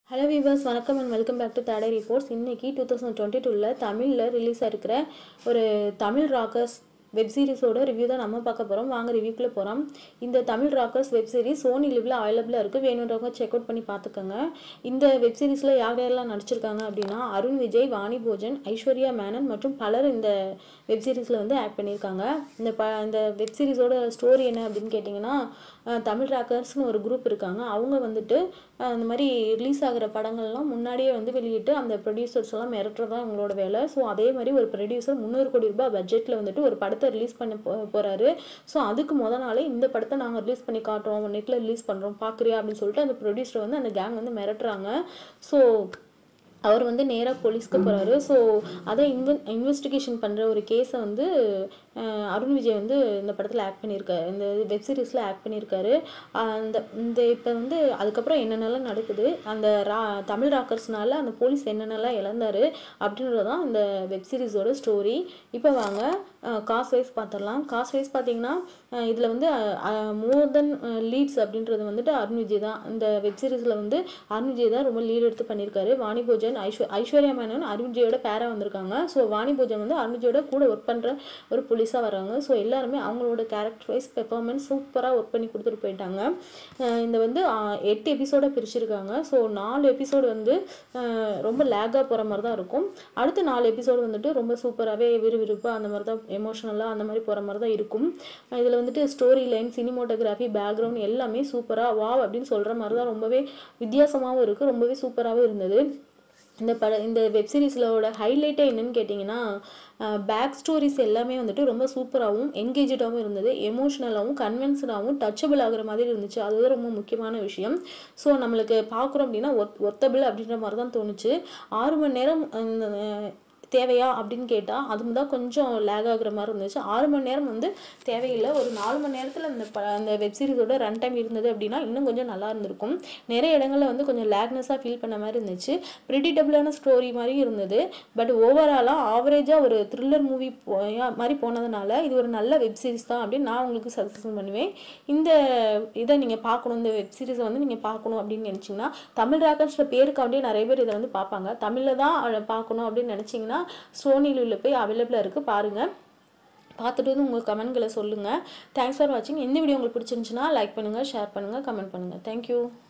hello viewers வணக்கம் and welcome back to Thadai reports இன்னைக்கு two thousand twenty டூவில் தமிழில் ரிலீஸ் ஆகிருக்கிற ஒரு தமிழ் ராக்கர்ஸ் வெப் சீரிஸோட ரிவ்யூ தான் நம்ம பார்க்க போகிறோம் வாங்க ரிவ்யூக்குள்ளே போகிறோம் இந்த Tamil Rockers web series Sony லிவ்ல அவைலபிளாக இருக்குது வேணுன்றவங்க செக் அவுட் பண்ணி பார்த்துக்கோங்க இந்த வெப் சீரிஸில் யார் யாரெல்லாம் நடிச்சிருக்காங்க அப்படின்னா அருண் விஜய் வாணி போஜன் ஐஸ்வர்யா மேனன் மற்றும் பலர் இந்த வெப் சீரிஸில் வந்து ஆக்ட் பண்ணியிருக்காங்க இந்த ப இந்த வெப் சீரிஸோட ஸ்டோரி என்ன அப்படின்னு கேட்டிங்கன்னா அஹ், தமிழ் ராக்கர்ஸ்னு ஒரு குரூப் இருக்காங்க அவங்க வந்துட்டு அஹ், இந்த மாதிரி ரிலீஸ் ஆகிற படங்கள்லாம் முன்னாடியே வந்து வெளியிட்டு அந்த ப்ரொடியூசர்ஸ் எல்லாம் மிரட்டுறது அவங்களோட வேலை ஸோ அதே மாதிரி ஒரு ப்ரொடியூசர் முந்நூறு கோடி ரூபாய் பட்ஜெட்டில் வந்துட்டு ஒரு படத்தை ரிலீஸ் பண்ண போ போகிறாரு ஸோ அதுக்கு முத நாளே இந்த படத்தை நாங்கள் ரிலீஸ் பண்ணி காட்டுறோம் நெட்டில் ரிலீஸ் பண்ணுறோம் பார்க்குறியா அப்படின்னு சொல்லிட்டு அந்த ப்ரொடியூசர் வந்து அந்த கேங் வந்து மிரட்டுறாங்க ஸோ அவர் வந்து நேராக போலீஸ்க்கு போகிறாரு ஸோ அதை இன்வெ இன்வெஸ்டிகேஷன் பண்ணுற ஒரு கேஸை வந்து அஹ், அருண் விஜய் வந்து இந்த படத்தில் ஆக்ட் பண்ணியிருக்காரு இந்த வெப் சீரிஸில் ஆக்ட் பண்ணியிருக்காரு அஹ், அந்த இந்த இப்போ வந்து அதுக்கப்புறம் என்னென்னலாம் நடக்குது அந்த ரா தமிழ் ராக்கர்ஸ்னால அந்த போலீஸ் என்னென்னலாம் இழந்தாரு அப்படின்றது தான் இந்த வெப் சீரிஸோட ஸ்டோரி இப்போ வாங்க காஸ் வைஸ் பார்த்துடலாம் காஸ் வைஸ் பார்த்தீங்கன்னா இதில் வந்து மோர் தென் லீட்ஸ் அப்படின்றது வந்துட்டு அருண் விஜய் தான் இந்த வெப் சீரிஸில் வந்து அருண் விஜய் தான் ரொம்ப லீட் எடுத்து பண்ணியிருக்காரு வாணி போஜன் ஐஸ்வர் ஐஸ்வர்யா மேனன் அருண் விஜயோட பேரா வந்திருக்காங்க ஸோ வாணி போஜன் வந்து அருண் விஜயோட கூட ஒர்க் பண்ணுற ஒரு போலீஸாக வராங்க ஸோ எல்லாருமே அவங்களோட கேரக்டர் வைஸ் பெர்ஃபார்மன்ஸ் சூப்பராக ஒர்க் பண்ணி கொடுத்துட்டு போயிட்டாங்க அஹ் இந்த வந்து அஹ், எட்டு எபிசோடாக பிரிச்சிருக்காங்க ஸோ நாலு எபிசோடு வந்து அஹ், ரொம்ப லேக்காக போகிற மாதிரி தான் இருக்கும் அடுத்த நாலு எபிசோடு வந்துட்டு ரொம்ப சூப்பராகவே விறுவிறுப்பாக அந்த மாதிரி தான் எமோஷனலாக அந்த மாதிரி போகிற மாதிரி தான் இருக்கும் இதில் வந்துட்டு ஸ்டோரி லைன் சினிமோட்டோகிராஃபி பேக்ரவுண்ட் எல்லாமே சூப்பராக வாவ் அப்படின்னு சொல்கிற மாதிரி தான் ரொம்பவே வித்தியாசமாகவும் இருக்குது ரொம்பவே சூப்பராகவும் இருந்தது இந்த பட இந்த வெப் சீரிஸிலோட ஹைலைட்டே என்னன்னு கேட்டிங்கன்னா பேக் ஸ்டோரிஸ் எல்லாமே வந்துட்டு ரொம்ப சூப்பராகவும் என்கேஜடாகவும் இருந்தது எமோஷ்னலாகவும் கன்வின்ஸ்டாகவும் டச்சபிள் ஆகுற மாதிரி இருந்துச்சு அதுதான் ரொம்ப முக்கியமான விஷயம் ஸோ நம்மளுக்கு பார்க்குறோம் அப்படின்னா ஒர்த் ஒர்த்தபிள் அப்படின்ற மாதிரி தான் தோணுச்சு ஆறு மணி நேரம் அஹ், தேவையா அப்படின்னு கேட்டால் அது தான் கொஞ்சம் லேக் ஆகுற மாதிரி இருந்துச்சு ஆறு மணி நேரம் வந்து தேவையில்லை ஒரு நாலு மணி நேரத்தில் அந்த ப அந்த வெப் சீரிஸோட ரன் டைம் இருந்தது அப்படின்னா இன்னும் கொஞ்சம் நல்லா இருந்திருக்கும் நிறைய இடங்களில் வந்து கொஞ்சம் லேக்னஸாக ஃபீல் பண்ண மாதிரி இருந்துச்சு ப்ரிடிட்டபிளான ஸ்டோரி மாதிரி இருந்தது பட் ஓவராலாக ஆவரேஜாக ஒரு த்ரில்லர் மூவி மாதிரி போனதுனால இது ஒரு நல்ல வெப் சீரிஸ் தான் அப்படின்னு நான் உங்களுக்கு சஜஷன் பண்ணுவேன் இந்த இதை நீங்கள் பார்க்கணும் இந்த வெப் சீரிஸை வந்து நீங்கள் பார்க்கணும் அப்படின்னு நினச்சிங்கன்னா தமிழ் ராக்கர்ஸ்ல பேருக்காண்டியே நிறைய பேர் இதை வந்து பார்ப்பாங்க தமிழில் தான் அதை பார்க்கணும் அப்படின்னு நினச்சிங்கன்னா சோனி லிவ்ல போய் அவைலபிளாக இருக்குது பாருங்கள் பார்த்துட்டு வந்து உங்கள் கமெண்ட்களை சொல்லுங்கள் தேங்க்ஸ் ஃபார் வாட்சிங் இந்த வீடியோ உங்களுக்கு பிடிச்சிருந்துச்சுன்னா லைக் பண்ணுங்கள் ஷேர் பண்ணுங்கள் கமெண்ட் பண்ணுங்கள் தேங்க்யூ